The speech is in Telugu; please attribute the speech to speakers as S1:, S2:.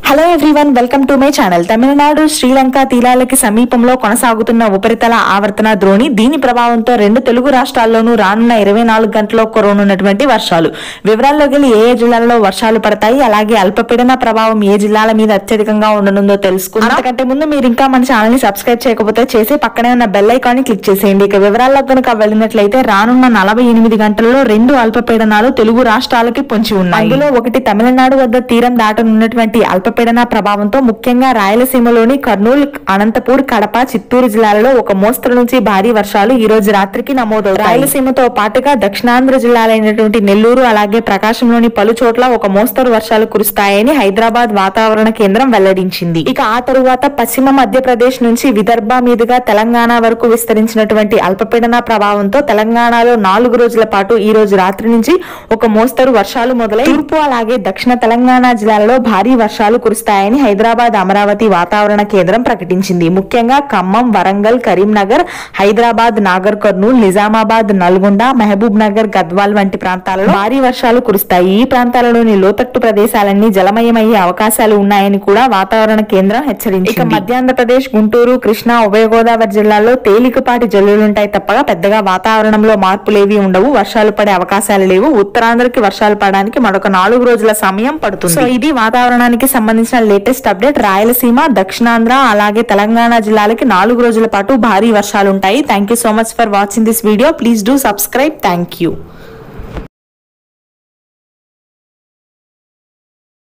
S1: hello everyone welcome to my channel Tamil Nadu Sri Lanka తీరాలకి సమీపంలో కొనసాగుతున్న ఉపరితల ఆవర్తన ద్రోణి దీని ప్రభావంతో రెండు తెలుగు రాష్ట్రాల్లోనూ రానున్న ఇరవై నాలుగు గంటల్లో కురవనున్నటువంటి వర్షాలు వివరాల్లోకి వెళ్ళి ఏ ఏ జిల్లాల్లో వర్షాలు పడతాయి అలాగే అల్పపీడన ప్రభావం ఏ జిల్లాల మీద అత్యధికంగా ఉండనుందో తెలుసుకుందాం అంతకంటే ముందు మీరు ఇంకా మన ఛానల్ ని సబ్స్క్రైబ్ చేయకపోతే చేసి పక్కనే ఉన్న బెల్ ఐకాన్ ని క్లిక్ చేసేయండి ఇక వివరాల్లో కనుక వెళ్ళినట్లయితే రానున్న నలభై ఎనిమిది గంటల్లో రెండు అల్పపీడనాలు తెలుగు రాష్ట్రాలకి పొంచి ఉన్నాయి అందులో ఒకటి తమిళనాడు వద్ద తీరం దాటనున్నటువంటి అల్పపీడన ప్రభావంతో ముఖ్యంగా రాయలసీమలోని కర్నూలు అనంతపూర్ కడప చిత్తూరు జిల్లాలలో ఒక మోస్తరు నుంచి భారీ వర్షాలు ఈ రోజు రాత్రికి నమోదవుతాయి రాయలసీమతో పాటుగా దక్షిణాంధ్ర జిల్లాలైనటువంటి నెల్లూరు అలాగే ప్రకాశంలోని పలు చోట్ల ఒక మోస్తరు వర్షాలు కురుస్తాయని హైదరాబాద్ వాతావరణ కేంద్రం వెల్లడించింది ఇక ఆ తరువాత పశ్చిమ మధ్యప్రదేశ్ నుంచి విదర్భ మీదుగా తెలంగాణ వరకు విస్తరించినటువంటి అల్పపీడన ప్రభావంతో తెలంగాణలో నాలుగు రోజుల పాటు ఈ రోజు రాత్రి నుంచి ఒక మోస్తరు వర్షాలు మొదలై తూర్పు అలాగే దక్షిణ తెలంగాణ జిల్లాలలో భారీ వర్షాలు కురుస్తాయని హైదరాబాద్ అమరావతి వాతావరణ కేంద్రం ప్రకటించింది ముఖ్యంగా ఖమ్మం వరంగల్ కరీంనగర్ హైదరాబాద్ నాగర్ కర్నూల్ నిజామాబాద్ నల్గొండ మహబూబ్ నగర్ గద్వాల్ వంటి ప్రాంతాలలో భారీ వర్షాలు కురుస్తాయి ఈ ప్రాంతాలలోని లోతట్టు ప్రదేశాలన్నీ జలమయమయ్యే అవకాశాలు ఉన్నాయని కూడా వాతావరణ కేంద్రం హెచ్చరించింది ఇక మధ్యాంధ్రప్రదేశ్ గుంటూరు కృష్ణా ఉభయ గోదావరి జిల్లాల్లో తేలికపాటి జల్లులుంటాయి తప్పగా పెద్దగా వాతావరణంలో మార్పులేవి ఉండవు వర్షాలు పడే అవకాశాలు లేవు ఉత్తరాంధ్రకి వర్షాలు పడడానికి మరొక నాలుగు రోజుల సమయం పడుతుంది సో ఇది వాతావరణానికి సంబంధించిన లేటెస్ట్ అప్డేట్ రాయలసీమ దక్షిణాంధ్ర అలాగే తెలంగాణ జిల్లాలకి నాలుగు రోజుల పాటు భారీ వర్షాలు ఉంటాయి thank you so much for watching this video please do subscribe thank you